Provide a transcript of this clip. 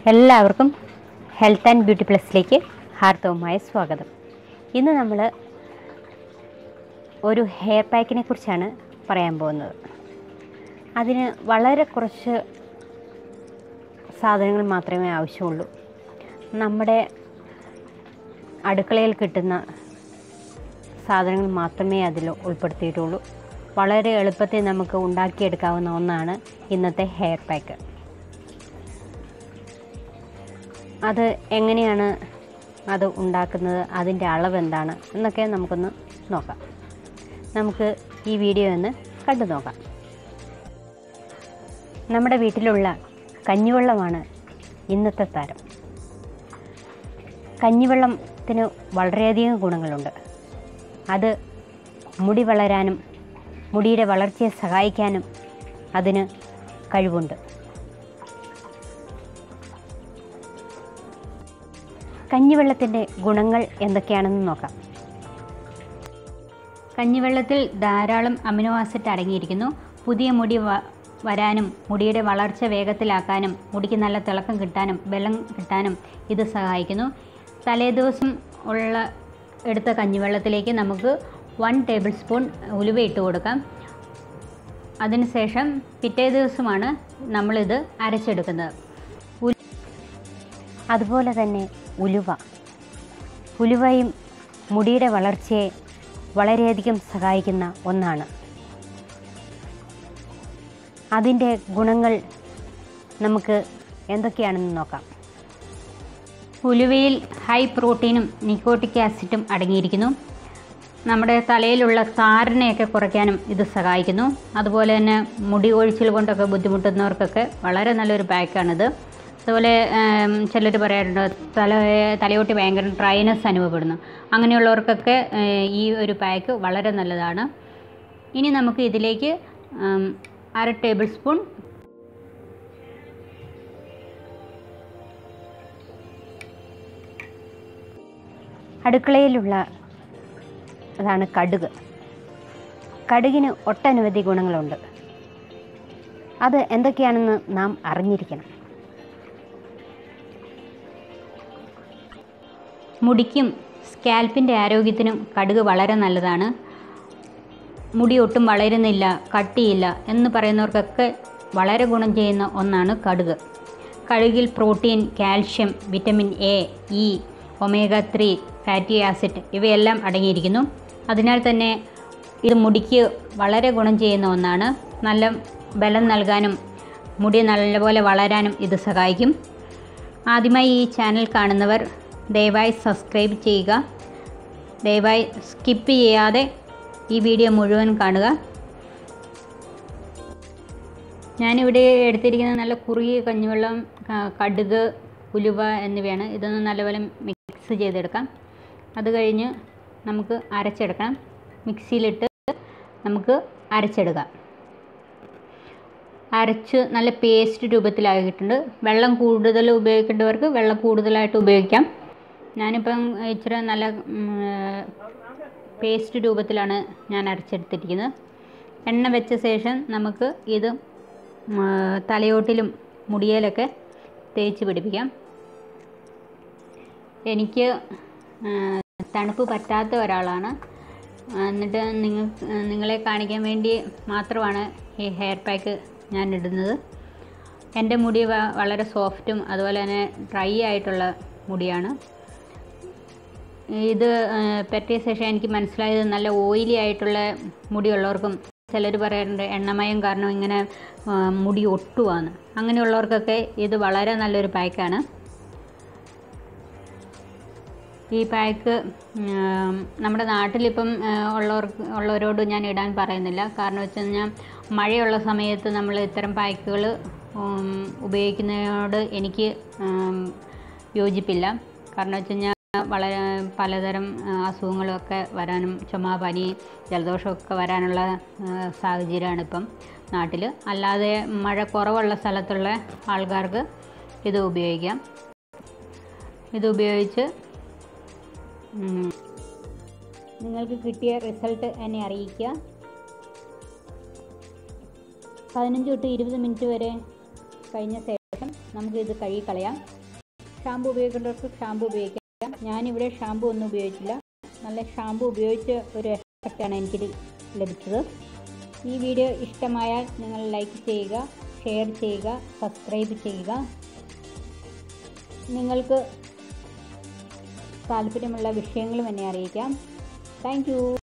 എല്ലാവർക്കും health and beauty പ്ലസിലേക്ക് ഹാർദവമായ സ്വാഗതം ഇന്ന് നമ്മൾ ഒരു ഹെയർ പാക്കിനെ കുറിച്ചാണ് പറയാൻ പോകുന്നത് അതിന് വളരെ കുറച്ച് സാധനങ്ങൾ മാത്രമേ ആവശ്യമുള്ളൂ നമ്മുടെ അടുക്കളയിൽ കിട്ടുന്ന സാധനങ്ങൾ മാത്രമേ അതിൽ ഉൾപ്പെടുത്തിയിട്ടുള്ളൂ വളരെ എളുപ്പത്തിൽ നമുക്ക് ഉണ്ടാക്കിയെടുക്കാവുന്ന ഒന്നാണ് ഇന്നത്തെ ഹെയർ പാക്ക് അത് എങ്ങനെയാണ് അത് ഉണ്ടാക്കുന്നത് അതിൻ്റെ അളവ് എന്താണ് എന്നൊക്കെ നമുക്കൊന്ന് നോക്കാം നമുക്ക് ഈ വീഡിയോ ഒന്ന് കണ്ടു നോക്കാം നമ്മുടെ വീട്ടിലുള്ള കഞ്ഞിവെള്ളമാണ് ഇന്നത്തെ താരം കഞ്ഞിവെള്ളത്തിന് വളരെയധികം ഗുണങ്ങളുണ്ട് അത് മുടി വളരാനും മുടിയുടെ വളർച്ചയെ സഹായിക്കാനും അതിന് കഴിവുണ്ട് കഞ്ഞിവെള്ളത്തിൻ്റെ ഗുണങ്ങൾ എന്തൊക്കെയാണെന്ന് നോക്കാം കഞ്ഞിവെള്ളത്തിൽ ധാരാളം അമിനോ ആസിഡ് അടങ്ങിയിരിക്കുന്നു പുതിയ മുടി വ വരാനും മുടിയുടെ വളർച്ച വേഗത്തിലാക്കാനും മുടിക്ക് നല്ല തിളക്കം കിട്ടാനും ബലം കിട്ടാനും ഇത് സഹായിക്കുന്നു തലേദിവസം ഉള്ള എടുത്ത കഞ്ഞിവെള്ളത്തിലേക്ക് നമുക്ക് വൺ ടേബിൾ സ്പൂൺ ഉലുവ ഇട്ട് കൊടുക്കാം അതിനുശേഷം പിറ്റേ ദിവസമാണ് നമ്മളിത് അരച്ചെടുക്കുന്നത് അതുപോലെ തന്നെ ഉലുവ ഉലുവയും മുടിയുടെ വളർച്ചയെ വളരെയധികം സഹായിക്കുന്ന ഒന്നാണ് അതിൻ്റെ ഗുണങ്ങൾ നമുക്ക് എന്തൊക്കെയാണെന്ന് നോക്കാം ഉലുവയിൽ ഹൈ പ്രോട്ടീനും നിക്കോട്ടിക് ആസിഡും അടങ്ങിയിരിക്കുന്നു നമ്മുടെ തലയിലുള്ള താരനെയൊക്കെ കുറയ്ക്കാനും ഇത് സഹായിക്കുന്നു അതുപോലെ തന്നെ മുടി ഒഴിച്ചിൽ കൊണ്ടൊക്കെ ബുദ്ധിമുട്ടുന്നവർക്കൊക്കെ വളരെ നല്ലൊരു പാക്കാണിത് അതുപോലെ ചിലർ പറയാറുണ്ട് തല തലയോട്ടി ഭയങ്കര ഡ്രൈനസ് അനുഭവപ്പെടുന്നു അങ്ങനെയുള്ളവർക്കൊക്കെ ഈ ഒരു പാക്ക് വളരെ നല്ലതാണ് ഇനി നമുക്ക് ഇതിലേക്ക് അര ടേബിൾ സ്പൂൺ അടുക്കളയിലുള്ള അതാണ് കടുക് കടുകിന് ഒട്ടനവധി ഗുണങ്ങളുണ്ട് അത് എന്തൊക്കെയാണെന്ന് നാം അറിഞ്ഞിരിക്കണം മുടിക്കും സ്കാൽപ്പിൻ്റെ ആരോഗ്യത്തിനും കടുക് വളരെ നല്ലതാണ് മുടി ഒട്ടും വളരുന്നില്ല കട്ടിയില്ല എന്ന് പറയുന്നവർക്കൊക്കെ വളരെ ഗുണം ചെയ്യുന്ന ഒന്നാണ് കടുക് കടുകിൽ protein calcium vitamin A E omega three fatty acid ഇവയെല്ലാം അടങ്ങിയിരിക്കുന്നു അതിനാൽ തന്നെ ഇത് മുടിക്ക് വളരെ ഗുണം ചെയ്യുന്ന ഒന്നാണ് നല്ല ബലം നൽകാനും മുടി നല്ലപോലെ വളരാനും ഇത് സഹായിക്കും ആദ്യമായി ഈ ചാനൽ കാണുന്നവർ ദയവായി സബ്സ്ക്രൈബ് ചെയ്യുക ദയവായി സ്കിപ്പ് ചെയ്യാതെ ഈ വീഡിയോ മുഴുവൻ കാണുക ഞാനിവിടെ എടുത്തിരിക്കുന്ന നല്ല കുറുകിയ കഞ്ഞിവെള്ളം കടുക് ഉലുവ എന്നിവയാണ് ഇതൊന്ന് നല്ലപോലെ മിക്സ് ചെയ്തെടുക്കാം അത് കഴിഞ്ഞ് നമുക്ക് അരച്ചെടുക്കണം മിക്സിയിലിട്ട് നമുക്ക് അരച്ചെടുക്കാം അരച്ച് നല്ല പേസ്റ്റ് രൂപത്തിലാക്കിയിട്ടുണ്ട് വെള്ളം കൂടുതൽ ഉപയോഗിക്കേണ്ടവർക്ക് വെള്ളം കൂടുതലായിട്ട് ഉപയോഗിക്കാം ഞാനിപ്പം ഇച്ചിരി നല്ല പേസ്റ്റ് രൂപത്തിലാണ് ഞാൻ അരച്ചെടുത്തിരിക്കുന്നത് എണ്ണ വെച്ച ശേഷം നമുക്ക് ഇത് തലയോട്ടിലും മുടിയേലൊക്കെ തേച്ച് പിടിപ്പിക്കാം എനിക്ക് തണുപ്പ് പറ്റാത്ത ഒരാളാണ് എന്നിട്ട് നിങ്ങൾ നിങ്ങളെ കാണിക്കാൻ വേണ്ടി മാത്രമാണ് ഈ ഹെയർ പാക്ക് ഞാൻ ഇടുന്നത് എൻ്റെ മുടി വളരെ സോഫ്റ്റും അതുപോലെ തന്നെ ഡ്രൈ ആയിട്ടുള്ള മുടിയാണ് ഇത് പറ്റിയ ശേഷം എനിക്ക് മനസ്സിലായത് നല്ല ഓയിലി ആയിട്ടുള്ള മുടിയുള്ളവർക്കും ചിലർ പറയാറുണ്ട് എണ്ണമയം കാരണം ഇങ്ങനെ മുടി ഒട്ടുവാന്ന് അങ്ങനെയുള്ളവർക്കൊക്കെ ഇത് വളരെ നല്ലൊരു പാക്കാണ് ഈ പാക്ക് നമ്മുടെ നാട്ടിലിപ്പം ഉള്ളവർക്ക് ഉള്ളവരോട് ഞാൻ ഇടാൻ പറയുന്നില്ല കാരണം വെച്ച് കഴിഞ്ഞാൽ മഴയുള്ള സമയത്ത് നമ്മൾ ഇത്തരം പാക്കുകൾ ഉപയോഗിക്കുന്നതിനോട് എനിക്ക് യോജിപ്പില്ല കാരണം വെച്ച് കഴിഞ്ഞാൽ വളരെ പലതരം അസുഖങ്ങളൊക്കെ വരാനും ചുമ പനി ജലദോഷമൊക്കെ വരാനുള്ള സാഹചര്യമാണ് ഇപ്പം നാട്ടിൽ അല്ലാതെ മഴ കുറവുള്ള സ്ഥലത്തുള്ള ആൾക്കാർക്ക് ഇത് ഉപയോഗിക്കാം ഇത് ഉപയോഗിച്ച് നിങ്ങൾക്ക് കിട്ടിയ റിസൾട്ട് എന്നെ അറിയിക്കുക പതിനഞ്ച് തൊട്ട് ഇരുപത് മിനിറ്റ് വരെ കഴിഞ്ഞ ശേഷം നമുക്കിത് കഴുകിക്കളയാം ഷാമ്പു ഉപയോഗിക്കേണ്ടവർക്ക് ഷാമ്പു ഉപയോഗിക്കാം ഞാനിവിടെ ഷാമ്പു ഒന്നും ഉപയോഗിച്ചില്ല നല്ല ഷാമ്പു ഉപയോഗിച്ച ഒരു എഫക്റ്റാണ് എനിക്കിത് ലഭിച്ചത് ഈ വീഡിയോ ഇഷ്ടമായാൽ നിങ്ങൾ ലൈക്ക് ചെയ്യുക ഷെയർ ചെയ്യുക സബ്സ്ക്രൈബ് ചെയ്യുക നിങ്ങൾക്ക് താല്പര്യമുള്ള വിഷയങ്ങളും എന്നെ അറിയിക്കാം താങ്ക്